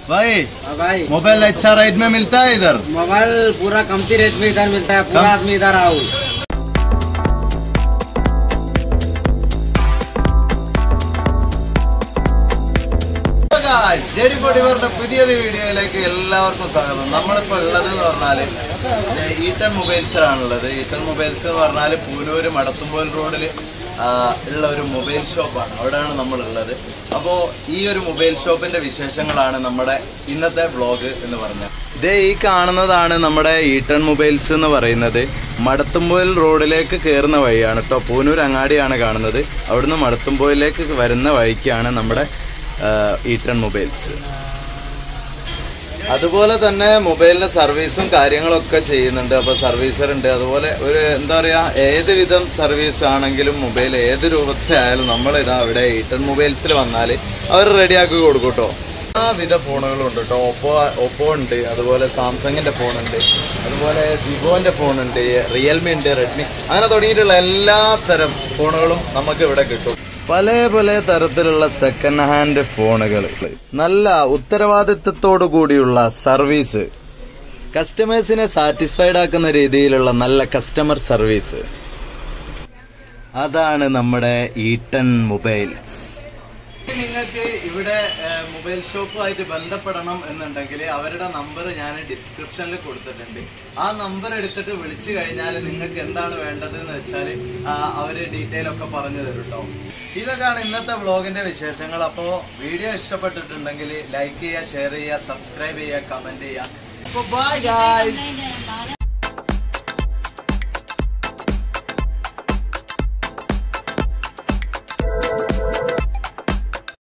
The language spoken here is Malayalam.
भाई हाँ भाई मोबाइल अच्छा रेट में मिलता है इधर मोबाइल पूरा कमती रेट में इधर मिलता है पूरा कम- आदमी इधर आओ ജെഡി പൊടിവറിന്റെ പുതിയൊരു വീഡിയോയിലേക്ക് എല്ലാവർക്കും സ്വാഗതം നമ്മളിപ്പോ ഉള്ളത് എന്ന് പറഞ്ഞാല് ഈട്ടൺ മൊബൈൽസിലാണുള്ളത് ഈട്ടൺ മൊബൈൽസ് എന്ന് പറഞ്ഞാല് പൂനൂര് മടത്തുമ്പോൽ റോഡിൽ ഉള്ള ഒരു മൊബൈൽ ഷോപ്പാണ് അവിടെയാണ് നമ്മൾ ഉള്ളത് അപ്പോൾ ഈ ഒരു മൊബൈൽ ഷോപ്പിന്റെ വിശേഷങ്ങളാണ് നമ്മുടെ ഇന്നത്തെ വ്ളോഗ് എന്ന് പറഞ്ഞാൽ ഇതേ ഈ കാണുന്നതാണ് നമ്മുടെ ഈട്ടൺ മൊബൈൽസ് എന്ന് പറയുന്നത് മടത്തുമ്പോയിൽ റോഡിലേക്ക് കയറുന്ന വഴിയാണ് കേട്ടോ പൂനൂർ അങ്ങാടിയാണ് കാണുന്നത് അവിടുന്ന് മടത്തുമ്പോയിലേക്ക് വരുന്ന വഴിക്കാണ് നമ്മുടെ ഈട്ടൺ മൊബൈൽസ് അതുപോലെ തന്നെ മൊബൈലിന്റെ സർവീസും കാര്യങ്ങളൊക്കെ ചെയ്യുന്നുണ്ട് അപ്പൊ സർവീസർ ഉണ്ട് അതുപോലെ ഒരു എന്താ പറയാ ഏത് വിധം സർവീസ് ആണെങ്കിലും മൊബൈൽ ഏത് രൂപത്തിലായാലും നമ്മൾ ഇതാ ഇവിടെ ഈട്ടൺ മൊബൈൽസിൽ വന്നാൽ അവർ റെഡിയാക്കി കൊടുക്കും കേട്ടോ ആ വിധ ഫോണുകളും ഉണ്ട് കേട്ടോ ഒപ്പോ ഒപ്പോ ഉണ്ട് അതുപോലെ സാംസങ്ങിന്റെ ഫോൺ ഉണ്ട് അതുപോലെ വിവോന്റെ ഫോൺ ഉണ്ട് റിയൽമി ഉണ്ട് റെഡ്മി അങ്ങനെ തുടങ്ങിയിട്ടുള്ള എല്ലാ തരം ഫോണുകളും നമുക്ക് ഇവിടെ കിട്ടും പല പല തരത്തിലുള്ള സെക്കൻഡ് ഹാൻഡ് ഫോണുകൾ നല്ല ഉത്തരവാദിത്തത്തോടു കൂടിയുള്ള സർവീസ് കസ്റ്റമേഴ്സിനെ സാറ്റിസ്ഫൈഡ് ആക്കുന്ന രീതിയിലുള്ള നല്ല കസ്റ്റമർ സർവീസ് അതാണ് നമ്മുടെ ഈട്ടൺ മൊബൈൽസ് നിങ്ങൾക്ക് ഇവിടെ മൊബൈൽ ഷോപ്പുമായിട്ട് ബന്ധപ്പെടണം എന്നുണ്ടെങ്കിൽ അവരുടെ നമ്പർ ഞാൻ ഡിസ്ക്രിപ്ഷനിൽ കൊടുത്തിട്ടുണ്ട് ആ നമ്പർ എടുത്തിട്ട് വിളിച്ചു കഴിഞ്ഞാൽ നിങ്ങൾക്ക് എന്താണ് വേണ്ടത് എന്ന് വെച്ചാൽ അവര് ഡീറ്റെയിൽ ഒക്കെ പറഞ്ഞു തരും കേട്ടോ ഇതൊക്കെയാണ് ഇന്നത്തെ വ്ളോഗിന്റെ വിശേഷങ്ങൾ അപ്പോൾ വീഡിയോ ഇഷ്ടപ്പെട്ടിട്ടുണ്ടെങ്കിൽ ലൈക്ക് ചെയ്യുക ഷെയർ ചെയ്യുക സബ്സ്ക്രൈബ് ചെയ്യുക കമന്റ് ചെയ്യുക അപ്പോൾ ബൈ ഗായ്സ്